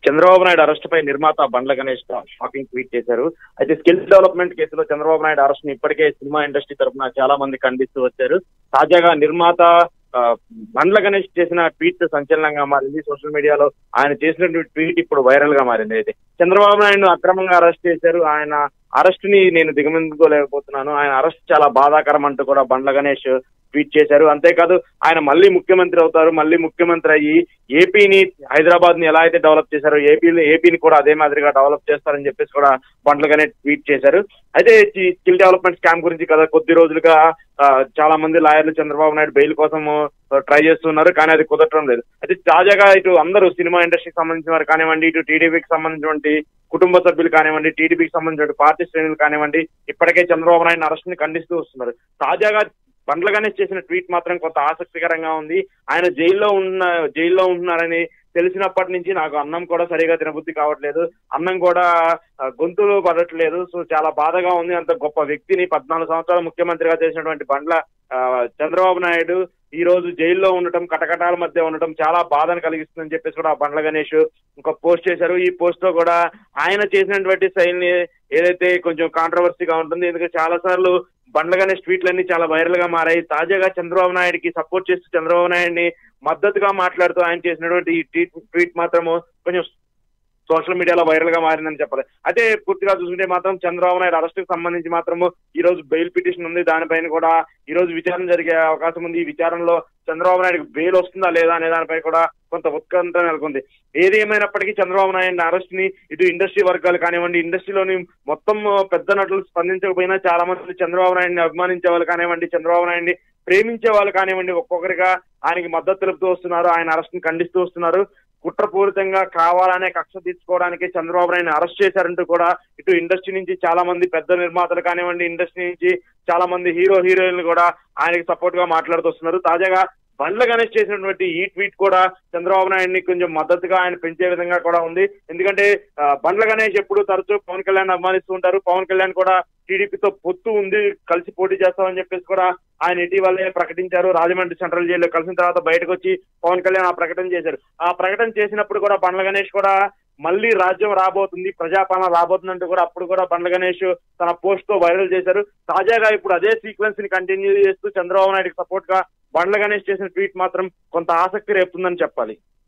Chandrababu Naidu arrest పై నిర్మాత బండ్ల Ganesh shocking tweet చేశారు అయితే స్కిల్ డెవలప్మెంట్ కేసులో చంద్రబాబు నాయుడు అరెస్ట్ ని ఇప్పటికే సినిమా ఇండస్ట్రీ తరఫున చాలా మంది ఖండిస్తూ వచ్చారు తాజాగా నిర్మాత ఆ, బండ్ల గణేష్ చేసిన ట్వీట్ సంచలనంగా మారింది సోషల్ మీడియాలో ఆయన చేసినటువంటి ట్వీట్ ఇప్పుడు వైరల్ గా మారింది అయితే చంద్రబాబు నాయుడు అక్రమంగా అరెస్ట్ చేశారు ఆయన అరెస్ట్ ని నేను దిగమిందుకోలేకపోతున్నాను ఆయన అరెస్ట్ చాలా బాధాకరం అంటూ కూడా బండ్ల గణేష్ ట్వీట్ చేశారు అంతేకాదు ఆయన మళ్ళీ ముఖ్యమంత్రి అవుతారు మళ్ళీ ముఖ్యమంత్రి అయ్యి ఏపీని హైదరాబాద్ ని ఎలా అయితే డెవలప్ చేశారో ఏపీ ఏపీని కూడా అదే మాదిరిగా డెవలప్ చేస్తారని చెప్పేసి కూడా బండ్లగానే ట్వీట్ చేశారు అయితే ఈ స్కిల్ డెవలప్మెంట్ స్కామ్ గురించి కదా కొద్ది రోజులుగా ఆ, చాలా మంది లాయర్లు చంద్రబాబు నాయుడు బెయిల్ కోసం ట్రై చేస్తున్నారు కానీ అది కుదరటం లేదు అయితే తాజాగా ఇటు అందరూ సినిమా ఇండస్ట్రీకి సంబంధించిన వారు కానివ్వండి ఇటు టీడీపీకి సంబంధించినటువంటి కుటుంబ సభ్యులు కానివ్వండి టీడీపీకి సంబంధించిన పార్టీ శ్రేణులు కానివ్వండి ఇప్పటికే చంద్రబాబు నాయుడు అరెస్ట్ ని ఖండిస్తూ వస్తున్నారు తాజాగా బండ్ల గణేష్ చేసిన ట్వీట్ మాత్రం కొంత ఆసక్తికరంగా ఉంది ఆయన జైల్లో ఉన్న జైల్లో ఉంటున్నారని తెలిసినప్పటి నుంచి నాకు అన్నం కూడా సరిగా తినబుద్ధి కావట్లేదు అన్నం కూడా ఆ, గొంతులో పడట్లేదు సో చాలా బాధగా ఉంది అంత గొప్ప వ్యక్తిని పద్నాలుగు సంవత్సరాలు ముఖ్యమంత్రిగా చేసినటువంటి బండ్ల ఆ, చంద్రబాబు నాయుడు ఈ రోజు జైల్లో ఉండటం కటకటాల మధ్య ఉండటం చాలా బాధను కలిగిస్తుందని చెప్పేసి కూడా ఆ బండ్ల గణేష్ ఒక పోస్ట్ చేశారు ఈ పోస్ట్ లో కూడా ఆయన చేసినటువంటి శైలిని ఏదైతే కొంచెం కాంట్రవర్సీగా ఉంటుంది ఎందుకంటే చాలా సార్లు బండ్ల గణేష్ ట్వీట్లన్నీ చాలా వైరల్ గా మారాయి తాజాగా చంద్రబాబు నాయుడుకి సపోర్ట్ చేస్తూ చంద్రబాబు నాయుడిని మద్దతుగా మాట్లాడుతూ ఆయన చేసినటువంటి ఈ ట్వీట్ ట్వీట్ మాత్రము కొంచెం సోషల్ మీడియాలో వైరల్ గా మారిందని చెప్పాలి అయితే పూర్తిగా చూసుకుంటే మాత్రం చంద్రబాబు నాయుడు అరెస్ట్ కు సంబంధించి మాత్రము ఈ రోజు బెయిల్ పిటిషన్ ఉంది దానిపైన కూడా ఈ రోజు విచారణ జరిగే అవకాశం ఉంది ఈ విచారణలో చంద్రబాబు నాయుడుకి బెయిల్ వస్తుందా లేదా అనే దానిపై కూడా కొంత ఉత్కంఠ నెలకొంది ఏది ఏమైనప్పటికీ చంద్రబాబు నాయుడు అరెస్ట్ ని ఇటు ఇండస్ట్రీ వర్గాలు కానివ్వండి ఇండస్ట్రీలోని మొత్తం పెద్ద నటులు స్పందించకపోయినా చాలా మంది చంద్రబాబు నాయుడిని అభిమానించే వాళ్ళు కానివ్వండి చంద్రబాబు నాయుడిని ప్రేమించే వాళ్ళు కానివ్వండి ఒక్కొక్కరిగా ఆయనకి మద్దతు తెలుపుతూ వస్తున్నారు ఆయన అరెస్ట్ ని ఖండిస్తూ వస్తున్నారు కుట్రపూరితంగా కావాలనే కక్ష తీర్చుకోవడానికి చంద్రబాబు నాయుడు అరెస్ట్ చేశారంటూ కూడా ఇటు ఇండస్ట్రీ నుంచి చాలా మంది పెద్ద నిర్మాతలు కానివ్వండి ఇండస్ట్రీ నుంచి చాలా మంది హీరో హీరోయిన్లు కూడా ఆయనకి సపోర్ట్ గా మాట్లాడుతూ వస్తున్నారు తాజాగా బండ్ల గణేష్ చేసినటువంటి ఈ ట్వీట్ కూడా చంద్రబాబు నాయుడిని కొంచెం మద్దతుగా ఆయన పెంచే విధంగా కూడా ఉంది ఎందుకంటే ఆ, బండ్ల గణేష్ ఎప్పుడు తరచూ పవన్ కళ్యాణ్ అభిమానిస్తూ ఉంటారు పవన్ కళ్యాణ్ కూడా టీడీపీతో పొత్తు ఉంది కలిసి పోటీ చేస్తామని చెప్పేసి కూడా ఆయన ఇటీవలే ప్రకటించారు రాజమండ్రి సెంట్రల్ జైల్లో కలిసిన తర్వాత బయటకు వచ్చి పవన్ కళ్యాణ్ ఆ ప్రకటన చేశారు ఆ ప్రకటన చేసినప్పుడు కూడా బండ్ల గణేష్ కూడా మళ్ళీ రాజ్యం రాబోతుంది ప్రజాపాలన రాబోతుందంటూ కూడా అప్పుడు కూడా బండ్ల గణేష్ తన పోస్ట్ తో వైరల్ చేశారు తాజాగా ఇప్పుడు అదే సీక్వెన్స్ ని కంటిన్యూ చేస్తూ చంద్రబాబు నాయుడుకి సపోర్ట్ గా బండ్ల గణేష్ చేసిన ట్వీట్ మాత్రం కొంత ఆసక్తి రేపుతుందని చెప్పాలి